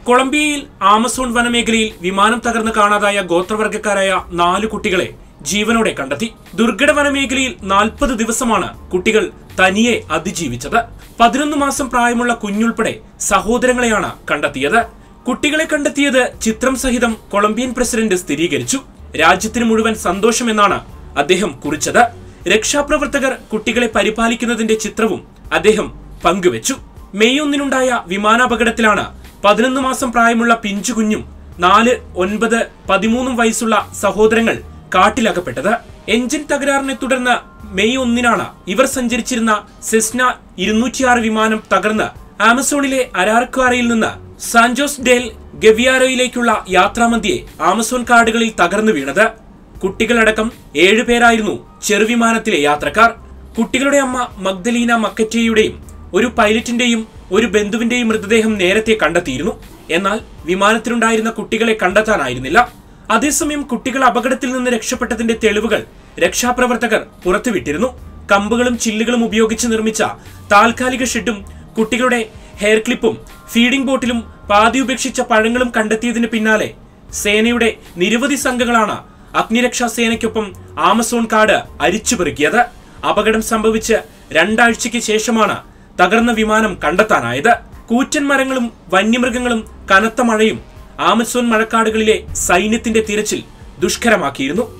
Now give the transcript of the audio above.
കൊളംബിയയിൽ Amazon വനമേഖലയിൽ വിമാനം തകർന്ന് കാണാതായ ഗോത്രവർഗക്കാരായ നാല് കുട്ടികളെ ജീവനോടെ കണ്ടെത്തി ദുർഘട വനമേഖലയിൽ നാൽപ്പത് ദിവസമാണ് കുട്ടികൾ തനിയെ അതിജീവിച്ചത് പതിനൊന്ന് മാസം പ്രായമുള്ള കുഞ്ഞുൾപ്പെടെ സഹോദരങ്ങളെയാണ് കണ്ടെത്തിയത് കുട്ടികളെ കണ്ടെത്തിയത് ചിത്രം സഹിതം കൊളംബിയൻ പ്രസിഡന്റ് സ്ഥിരീകരിച്ചു രാജ്യത്തിന് മുഴുവൻ സന്തോഷമെന്നാണ് അദ്ദേഹം കുറിച്ചത് രക്ഷാപ്രവർത്തകർ കുട്ടികളെ പരിപാലിക്കുന്നതിന്റെ ചിത്രവും അദ്ദേഹം പങ്കുവച്ചു മെയ് ഒന്നിനുണ്ടായ വിമാനാപകടത്തിലാണ് പതിനൊന്ന് മാസം പ്രായമുള്ള പിഞ്ചു കുഞ്ഞും നാല് ഒൻപത് പതിമൂന്നും വയസ്സുള്ള സഹോദരങ്ങൾ കാട്ടിലകപ്പെട്ടത് എഞ്ചിൻ തകരാറിനെ തുടർന്ന് മെയ് ഒന്നിനാണ് ഇവർ സഞ്ചരിച്ചിരുന്ന സെസ്ന ഇരുന്നൂറ്റിയാറ് വിമാനം തകർന്ന് ആമസോണിലെ അരാർക്വാറയിൽ നിന്ന് സാൻജോസ് ഡേൽ ഗവിയാരോയിലേക്കുള്ള യാത്രാമധ്യേ ആമസോൺ കാടുകളിൽ തകർന്നു വീണത് കുട്ടികളടക്കം ഏഴുപേരായിരുന്നു ചെറുവിമാനത്തിലെ യാത്രക്കാർ കുട്ടികളുടെ അമ്മ മഗ്ദലീന മക്കറ്റയുടെയും ഒരു പൈലറ്റിന്റെയും ഒരു ബന്ധുവിന്റെയും മൃതദേഹം നേരത്തെ കണ്ടെത്തിയിരുന്നു എന്നാൽ വിമാനത്തിലുണ്ടായിരുന്ന കുട്ടികളെ കണ്ടെത്താനായിരുന്നില്ല അതേസമയം കുട്ടികൾ അപകടത്തിൽ നിന്ന് രക്ഷപ്പെട്ടതിന്റെ തെളിവുകൾ രക്ഷാപ്രവർത്തകർ പുറത്തുവിട്ടിരുന്നു കമ്പുകളും ചില്ലുകളും ഉപയോഗിച്ച് നിർമ്മിച്ച താൽക്കാലിക ഷെഡും കുട്ടികളുടെ ഹെയർ ക്ലിപ്പും ഫീഡിംഗ് ബോട്ടിലും പാതി ഉപേക്ഷിച്ച പഴങ്ങളും കണ്ടെത്തിയതിന് പിന്നാലെ സേനയുടെ നിരവധി സംഘങ്ങളാണ് അഗ്നിരക്ഷാ സേനയ്ക്കൊപ്പം ആമസോൺ കാട് അരിച്ചുപെറുക്കിയത് അപകടം സംഭവിച്ച് രണ്ടാഴ്ചയ്ക്ക് ശേഷമാണ് തകർന്ന വിമാനം കണ്ടെത്താനായത് കൂറ്റൻ മരങ്ങളും വന്യമൃഗങ്ങളും കനത്ത മഴയും ആമസോൺ മഴക്കാടുകളിലെ സൈന്യത്തിന്റെ തിരച്ചിൽ ദുഷ്കരമാക്കിയിരുന്നു